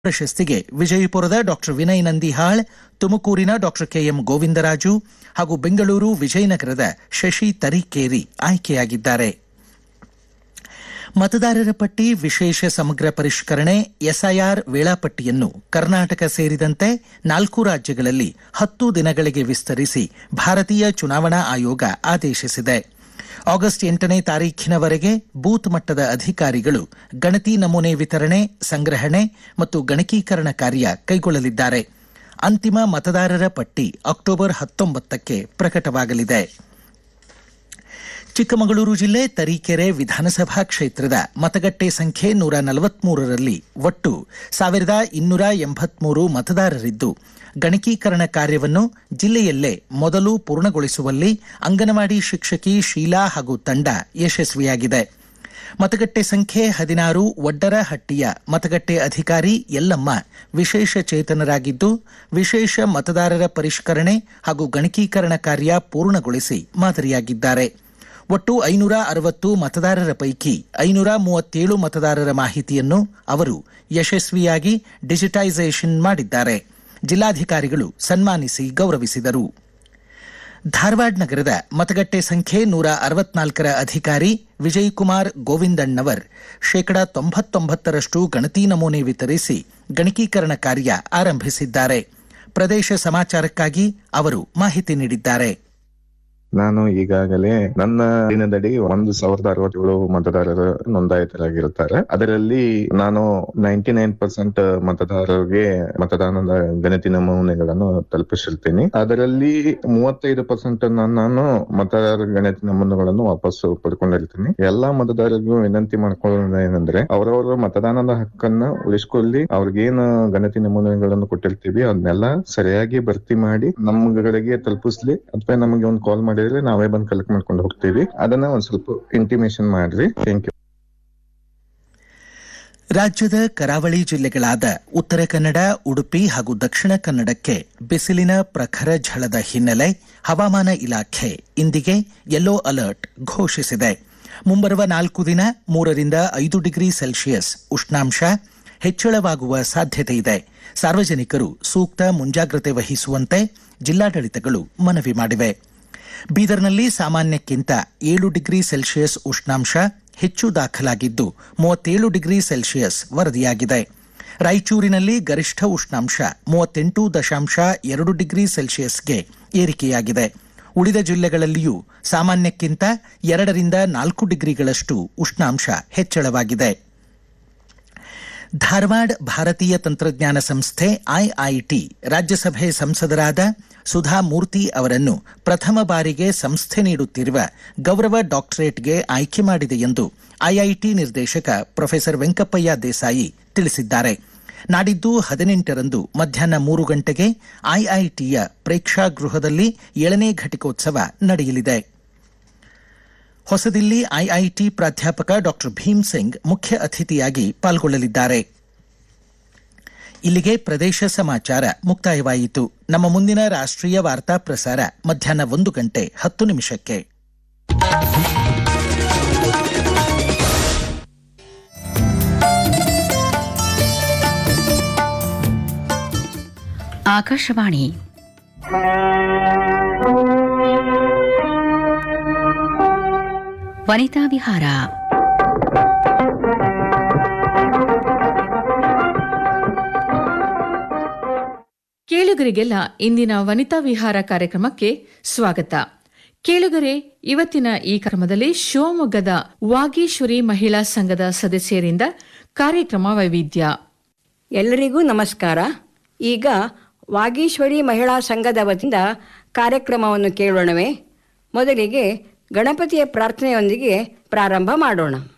ಪ್ರಶಸ್ತಿಗೆ ವಿಜಯಪುರದ ಡಾಕ್ಟರ್ ವಿನಯ್ ನಂದಿಹಾಳ್ ತುಮಕೂರಿನ ಡಾಕ್ಟರ್ ಕೆಎಂ ಗೋವಿಂದರಾಜು ಹಾಗೂ ಬೆಂಗಳೂರು ವಿಜಯನಗರದ ಶಶಿ ತರೀಕೇರಿ ಆಯ್ಕೆಯಾಗಿದ್ದಾರೆ ಮತದಾರರ ಪಟ್ಟಿ ವಿಶೇಷ ಸಮಗ್ರ ಪರಿಷ್ಕರಣೆ ಎಸ್ಐಆರ್ ವೇಳಾಪಟ್ಟಿಯನ್ನು ಕರ್ನಾಟಕ ಸೇರಿದಂತೆ ನಾಲ್ಕು ರಾಜ್ಯಗಳಲ್ಲಿ ಹತ್ತು ದಿನಗಳಿಗೆ ವಿಸ್ತರಿಸಿ ಭಾರತೀಯ ಚುನಾವಣಾ ಆಯೋಗ ಆದೇಶಿಸಿದೆ ಆಗಸ್ಟ್ ಎಂಟನೇ ತಾರೀಖಿನವರೆಗೆ ಬೂತ್ ಮಟ್ಟದ ಅಧಿಕಾರಿಗಳು ಗಣತಿ ನಮೂನೆ ವಿತರಣೆ ಸಂಗ್ರಹಣೆ ಮತ್ತು ಗಣಕೀಕರಣ ಕಾರ್ಯ ಕೈಗೊಳ್ಳಲಿದ್ದಾರೆ ಅಂತಿಮ ಮತದಾರರ ಪಟ್ಟಿ ಅಕ್ಟೋಬರ್ ಹತ್ತೊಂಬತ್ತಕ್ಕೆ ಪ್ರಕಟವಾಗಲಿದೆ ಚಿಕ್ಕಮಗಳೂರು ಜಿಲ್ಲೆ ತರೀಕೆರೆ ವಿಧಾನಸಭಾ ಕ್ಷೇತ್ರದ ಮತಗಟ್ಟೆ ಸಂಖ್ಯೆ ನೂರ ನಲವತ್ಮೂರರಲ್ಲಿ ಒಟ್ಟು ಸಾವಿರದ ಇನ್ನೂರ ಎಂಬತ್ಮೂರು ಮತದಾರರಿದ್ದು ಗಣಕೀಕರಣ ಕಾರ್ಯವನ್ನು ಜಿಲ್ಲೆಯಲ್ಲೇ ಮೊದಲು ಪೂರ್ಣಗೊಳಿಸುವಲ್ಲಿ ಅಂಗನವಾಡಿ ಶಿಕ್ಷಕಿ ಶೀಲಾ ಹಾಗೂ ತಂಡ ಯಶಸ್ವಿಯಾಗಿದೆ ಮತಗಟ್ಟೆ ಸಂಖ್ಯೆ ಹದಿನಾರು ಒಡ್ಡರಹಟ್ಟಿಯ ಮತಗಟ್ಟೆ ಅಧಿಕಾರಿ ಯಲ್ಲಮ್ಮ ವಿಶೇಷ ಚೇತನರಾಗಿದ್ದು ವಿಶೇಷ ಮತದಾರರ ಪರಿಷ್ಕರಣೆ ಹಾಗೂ ಗಣಕೀಕರಣ ಕಾರ್ಯ ಪೂರ್ಣಗೊಳಿಸಿ ಮಾದರಿಯಾಗಿದ್ದಾರೆ ಒಟ್ಟು ಐನೂರ ಅರವತ್ತು ಮತದಾರರ ಪೈಕಿ ಐನೂರ ಮೂವತ್ತೇಳು ಮತದಾರರ ಮಾಹಿತಿಯನ್ನು ಅವರು ಯಶಸ್ವಿಯಾಗಿ ಡಿಜಿಟೈಸೇಷನ್ ಮಾಡಿದ್ದಾರೆ ಜಿಲ್ಲಾಧಿಕಾರಿಗಳು ಸನ್ಮಾನಿಸಿ ಗೌರವಿಸಿದರು ಧಾರವಾಡ ನಗರದ ಮತಗಟ್ಟೆ ಸಂಖ್ಯೆ ನೂರ ಅರವತ್ನಾಲ್ಕರ ಅಧಿಕಾರಿ ವಿಜಯಕುಮಾರ್ ಗೋವಿಂದಣ್ಣವರ್ ಶೇಕಡಾ ತೊಂಬತ್ತೊಂಬತ್ತರಷ್ಟು ಗಣತಿ ನಮೂನೆ ವಿತರಿಸಿ ಗಣಕೀಕರಣ ಕಾರ್ಯ ಆರಂಭಿಸಿದ್ದಾರೆ ಪ್ರದೇಶ ಸಮಾಚಾರಕ್ಕಾಗಿ ಅವರು ಮಾಹಿತಿ ನೀಡಿದ್ದಾರೆ ನಾನು ಈಗಾಗಲೇ ನನ್ನ ದಿನದಡಿ ಒಂದು ಸಾವಿರದ ಅರವತ್ತೇಳು ಮತದಾರರು ನೋಂದಾಯಿತರಾಗಿರುತ್ತಾರೆ ಅದರಲ್ಲಿ ನಾನು ನೈಂಟಿ ನೈನ್ ಪರ್ಸೆಂಟ್ ಮತದಾರರಿಗೆ ಮತದಾನದ ಗಣತಿ ನಮೂನೆಗಳನ್ನು ತಲುಪಿಸಿರ್ತೀನಿ ಅದರಲ್ಲಿ ಮೂವತ್ತೈದು ಪರ್ಸೆಂಟ್ ನಾನು ಮತದಾರರ ಗಣತಿ ನಮೂನೆಗಳನ್ನು ವಾಪಸ್ ಪಡ್ಕೊಂಡಿರ್ತೀನಿ ಎಲ್ಲಾ ಮತದಾರರಿಗೂ ವಿನಂತಿ ಮಾಡ್ಕೊಳ್ಳೋದು ಏನಂದ್ರೆ ಅವರವರ ಮತದಾನದ ಹಕ್ಕನ್ನ ಉಳಿಸ್ಕೊಳ್ಳಿ ಅವ್ರಿಗೇನು ಗಣತಿ ನಮೂನೆಗಳನ್ನು ಕೊಟ್ಟಿರ್ತೀವಿ ಅದನ್ನೆಲ್ಲ ಸರಿಯಾಗಿ ಭರ್ತಿ ಮಾಡಿ ನಮ್ಗಳಿಗೆ ತಲುಪಿಸ್ಲಿ ಅಥವಾ ನಮಗೆ ಒಂದು ಕಾಲ್ ಮಾಡಿದ್ರೆ ನಾವೇ ಬಂದು ಕಲೆಕ್ಟ್ ಮಾಡ್ಕೊಂಡು ಹೋಗ್ತೀವಿ ಅದನ್ನ ಒಂದ್ ಸ್ವಲ್ಪ ಇಂಟಿಮೇಷನ್ ಮಾಡ್ರಿ ಥ್ಯಾಂಕ್ ಯು ರಾಜ್ಯದ ಕರಾವಳಿ ಜಿಲ್ಲೆಗಳಾದ ಉತ್ತರ ಕನ್ನಡ ಉಡುಪಿ ಹಾಗೂ ದಕ್ಷಿಣ ಕನ್ನಡಕ್ಕೆ ಬಿಸಿಲಿನ ಪ್ರಖರ ಝಳದ ಹಿನ್ನೆಲೆ ಹವಾಮಾನ ಇಲಾಖೆ ಇಂದಿಗೆ ಯೆಲ್ಲೋ ಅಲರ್ಟ್ ಘೋಷಿಸಿದೆ ಮುಂಬರುವ ನಾಲ್ಕು ದಿನ ಮೂರರಿಂದ ಐದು ಡಿಗ್ರಿ ಸೆಲ್ಸಿಯಸ್ ಉಷ್ಣಾಂಶ ಹೆಚ್ಚಳವಾಗುವ ಸಾಧ್ಯತೆ ಇದೆ ಸಾರ್ವಜನಿಕರು ಸೂಕ್ತ ಮುಂಜಾಗ್ರತೆ ವಹಿಸುವಂತೆ ಜಿಲ್ಲಾಡಳಿತಗಳು ಮನವಿ ಮಾಡಿವೆ ಬೀದರ್ನಲ್ಲಿ ಸಾಮಾನ್ಯಕ್ಕಿಂತ ಏಳು ಡಿಗ್ರಿ ಸೆಲ್ಸಿಯಸ್ ಉಷ್ಣಾಂಶ ಹೆಚ್ಚು ದಾಖಲಾಗಿದ್ದು ಮೂವತ್ತೇಳು ಡಿಗ್ರಿ ಸೆಲ್ಸಿಯಸ್ ವರದಿಯಾಗಿದೆ ರಾಯಚೂರಿನಲ್ಲಿ ಗರಿಷ್ಠ ಉಷ್ಣಾಂಶ ಮೂವತ್ತೆಂಟು ದಶಾಂಶ ಎರಡು ಡಿಗ್ರಿ ಸೆಲ್ಸಿಯಸ್ಗೆ ಏರಿಕೆಯಾಗಿದೆ ಉಳಿದ ಜಿಲ್ಲೆಗಳಲ್ಲಿಯೂ ಸಾಮಾನ್ಯಕ್ಕಿಂತ ಎರಡರಿಂದ ನಾಲ್ಕು ಡಿಗ್ರಿಗಳಷ್ಟು ಉಷ್ಣಾಂಶ ಹೆಚ್ಚಳವಾಗಿದೆ ಧಾರವಾಡ ಭಾರತೀಯ ತಂತ್ರಜ್ಞಾನ ಸಂಸ್ಥೆ ಐಐಟಿ ರಾಜ್ಯಸಭೆ ಸಂಸದರಾದ ಸುಧಾ ಮೂರ್ತಿ ಅವರನ್ನು ಪ್ರಥಮ ಬಾರಿಗೆ ಸಂಸ್ಥೆ ನೀಡುತ್ತಿರುವ ಗೌರವ ಡಾಕ್ಟರೇಟ್ಗೆ ಆಯ್ಕೆ ಮಾಡಿದೆ ಎಂದು ಐಐಟಿ ನಿರ್ದೇಶಕ ಪ್ರೊಫೆಸರ್ ವೆಂಕಪ್ಪಯ್ಯ ದೇಸಾಯಿ ತಿಳಿಸಿದ್ದಾರೆ ನಾಡಿದ್ದು ಹದಿನೆಂಟರಂದು ಮಧ್ಯಾಹ್ನ ಮೂರು ಗಂಟೆಗೆ ಐಐಟಿಯ ಪ್ರೇಕ್ಷಾಗೃಹದಲ್ಲಿ ಏಳನೇ ಘಟಿಕೋತ್ಸವ ನಡೆಯಲಿದೆ ಹೊಸದಿಲ್ಲಿ ಐಐಟಿ ಪ್ರಾಧ್ಯಾಪಕ ಡಾಕ್ಟರ್ ಭೀಮ್ ಸಿಂಗ್ ಮುಖ್ಯ ಅತಿಥಿಯಾಗಿ ಪಾಲ್ಗೊಳ್ಳಲಿದ್ದಾರೆ ಇಲ್ಲಿಗೆ ಪ್ರದೇಶ ಸಮಾಚಾರ ಮುಕ್ತಾಯವಾಯಿತು ನಮ್ಮ ಮುಂದಿನ ರಾಷ್ಟ್ರೀಯ ವಾರ್ತಾ ಪ್ರಸಾರ ಮಧ್ಯಾಹ್ನ ಒಂದು ಗಂಟೆ ಹತ್ತು ನಿಮಿಷಕ್ಕೆ ಆಕಾಶವಾಣಿ ವನಿತಾ ವಿಹಾರ ಕೇಳುಗರಿಗೆಲ್ಲ ಇಂದಿನ ವನಿತಾ ವಿಹಾರ ಕಾರ್ಯಕ್ರಮಕ್ಕೆ ಸ್ವಾಗತ ಕೇಳುಗರೆ ಇವತ್ತಿನ ಈ ಕ್ರಮದಲ್ಲಿ ಶಿವಮೊಗ್ಗದ ವಾಗೀಶ್ವರಿ ಮಹಿಳಾ ಸಂಘದ ಸದಸ್ಯರಿಂದ ಕಾರ್ಯಕ್ರಮ ವೈವಿಧ್ಯ ಎಲ್ಲರಿಗೂ ನಮಸ್ಕಾರ ಈಗ ವಾಗೀಶ್ವರಿ ಮಹಿಳಾ ಸಂಘದ ವತಿಯಿಂದ ಕಾರ್ಯಕ್ರಮವನ್ನು ಕೇಳೋಣವೇ ಮೊದಲಿಗೆ ಗಣಪತಿಯ ಪ್ರಾರ್ಥನೆಯೊಂದಿಗೆ ಪ್ರಾರಂಭ ಮಾಡೋಣ